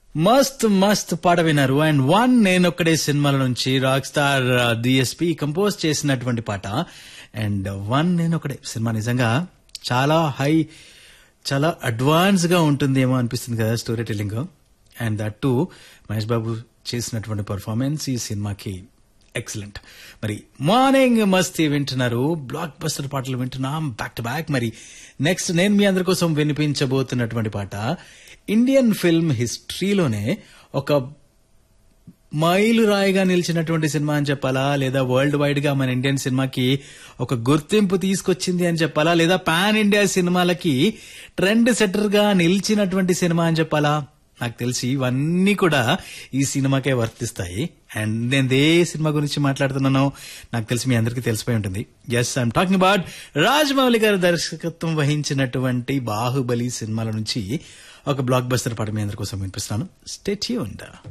మస్త్ మస్త్ పాట విన్నారు అండ్ వన్ నేనొక్కడే సినిమాల నుంచి రాక్ స్టార్ డిఎస్పి కంపోజ్ చేసినటువంటి పాట అండ్ వన్ నేనొక్కడే సినిమా నిజంగా చాలా హై చాలా అడ్వాన్స్ గా ఉంటుందేమో అనిపిస్తుంది కదా story telling and that to Mahesh Babu చేసినటువంటి పర్ఫార్మెన్స్ ఈ సినిమాకి ఎక్సలెంట్ మరి మార్నింగ్ మస్తీ వింటున్నారు బ్లాక్ బస్టర్ పాటలు వింటున్నాం బ్యాక్ టు బ్యాక్ మరి నెక్స్ట్ నేను మీ అందరి కోసం వినిపించబోతున్నటువంటి పాట ఇండియన్ ఫిల్మ్ హిస్టరీలోనే ఒక మైలు రాయిగా నిలిచినటువంటి సినిమా అని చెప్పాలా లేదా వరల్డ్ వైడ్ గా మన ఇండియన్ సినిమాకి ఒక గుర్తింపు తీసుకొచ్చింది అని చెప్పాలా లేదా పాన్ ఇండియా సినిమాలకి ట్రెండ్ సెటర్ గా నిలిచినటువంటి సినిమా అని చెప్పాలా నాకు తెలిసి ఇవన్నీ కూడా ఈ సినిమాకే వర్తిస్తాయి అండ్ నేను ఏ సినిమా గురించి మాట్లాడుతున్నానో నాకు తెలిసి మీ అందరికీ తెలిసిపోయి ఉంటుంది yes I'm talking about Rajamouli గారు దర్శకత్వం వహించినటువంటి బాహుబలి సినిమాల నుంచి ఒక బ్లాక్ బస్టర్ పాట మీ అందరి కోసం వినిపిస్తున్నాను స్టేట్ ఉండా